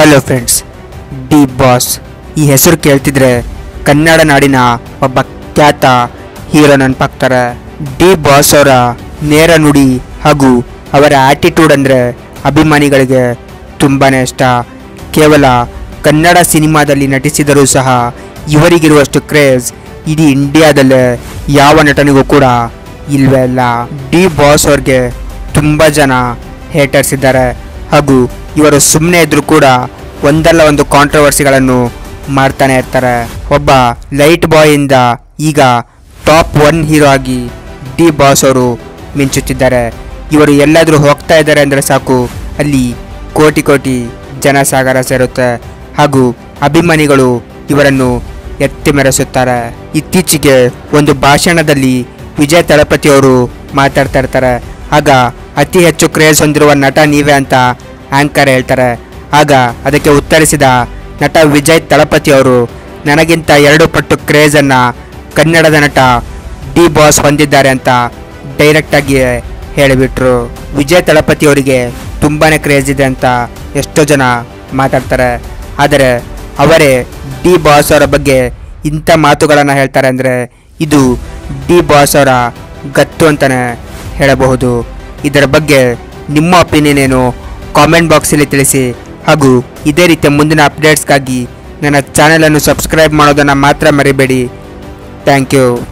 hello friends D boss ಈ ಹೆಸರು ಕೇಳ್ತಿದ್ರೆ ಕನ್ನಡ ನಾಡಿನ ಒಬ್ಬ ಖ್ಯಾತ ಹೀರೋ ನೆನಪಾಗ್ತಾರೆ ಡಿ ಬಾಸ್ ಅವರ ನೇರ ನುಡಿ ಹಾಗೂ ಅವರ ಆಟಿಟ್ಯೂಡ್ ಅಂದರೆ ಅಭಿಮಾನಿಗಳಿಗೆ ತುಂಬಾ ಇಷ್ಟ ಕೇವಲ ಕನ್ನಡ ಸಿನಿಮಾದಲ್ಲಿ ನಟಿಸಿದರೂ ಸಹ ಇವರಿಗಿರುವಷ್ಟು ಕ್ರೇಜ್ ಇಡೀ ಇಂಡಿಯಾದಲ್ಲೇ ಯಾವ ನಟನಿಗೂ ಕೂಡ ಇಲ್ವೇ ಇಲ್ಲ ಡಿ ಬಾಸ್ ಅವ್ರಿಗೆ ತುಂಬ ಜನ ಹೇಟರ್ಸ್ ಇದ್ದಾರೆ ಹಾಗೂ ಇವರು ಸುಮ್ಮನೆ ಇದ್ರೂ ಕೂಡ ಒಂದಲ್ಲ ಒಂದು ಕಾಂಟ್ರವರ್ಸಿಗಳನ್ನು ಮಾಡ್ತಾನೆ ಇರ್ತಾರೆ ಒಬ್ಬ ಲೈಟ್ ಬಾಯಿಂದ ಈಗ ಟಾಪ್ ಒನ್ ಹೀರೋ ಆಗಿ ಡಿ ಬಾಸ್ ಅವರು ಮಿಂಚುತ್ತಿದ್ದಾರೆ ಇವರು ಎಲ್ಲಾದರೂ ಹೋಗ್ತಾ ಇದ್ದಾರೆ ಅಂದರೆ ಸಾಕು ಅಲ್ಲಿ ಕೋಟಿ ಕೋಟಿ ಜನಸಾಗರ ಸೇರುತ್ತೆ ಹಾಗೂ ಅಭಿಮಾನಿಗಳು ಇವರನ್ನು ಎತ್ತಿ ಮೆರೆಸುತ್ತಾರೆ ಇತ್ತೀಚೆಗೆ ಒಂದು ಭಾಷಣದಲ್ಲಿ ವಿಜಯ್ ತಳಪತಿ ಅವರು ಮಾತಾಡ್ತಾ ಇರ್ತಾರೆ ಆಗ ಅತಿ ಹೆಚ್ಚು ಕ್ರೇಜ್ ಹೊಂದಿರುವ ನಟ ನೀವೇ ಅಂತ ಆಂಕರ್ ಹೇಳ್ತಾರೆ ಆಗ ಅದಕ್ಕೆ ಉತ್ತರಿಸಿದ ನಟ ವಿಜಯ್ ತಳಪತಿ ಅವರು ನನಗಿಂತ ಎರಡು ಪಟ್ಟು ಕ್ರೇಜನ್ನು ಕನ್ನಡದ ನಟ ಡಿ ಬಾಸ್ ಹೊಂದಿದ್ದಾರೆ ಅಂತ ಡೈರೆಕ್ಟಾಗಿ ಹೇಳಿಬಿಟ್ರು ವಿಜಯ್ ತಳಪತಿ ಅವರಿಗೆ ತುಂಬಾ ಕ್ರೇಜ್ ಇದೆ ಅಂತ ಎಷ್ಟೋ ಜನ ಮಾತಾಡ್ತಾರೆ ಆದರೆ ಅವರೇ ಡಿ ಬಾಸ್ ಅವರ ಬಗ್ಗೆ ಇಂಥ ಮಾತುಗಳನ್ನು ಹೇಳ್ತಾರೆ ಅಂದರೆ ಇದು ಡಿ ಬಾಸ್ ಅವರ ಗತ್ತು ಅಂತಲೇ ಹೇಳಬಹುದು ಇದರ ಬಗ್ಗೆ ನಿಮ್ಮ ಒಪಿನಿಯನ್ ಏನು ಕಾಮೆಂಟ್ ಬಾಕ್ಸಲ್ಲಿ ತಿಳಿಸಿ ಹಾಗೂ ಇದೇ ರೀತಿಯ ಮುಂದಿನ ಅಪ್ಡೇಟ್ಸ್ಗಾಗಿ ನನ್ನ ಚಾನಲನ್ನು ಸಬ್ಸ್ಕ್ರೈಬ್ ಮಾಡೋದನ್ನು ಮಾತ್ರ ಮರಿಬೇಡಿ ಥ್ಯಾಂಕ್ ಯು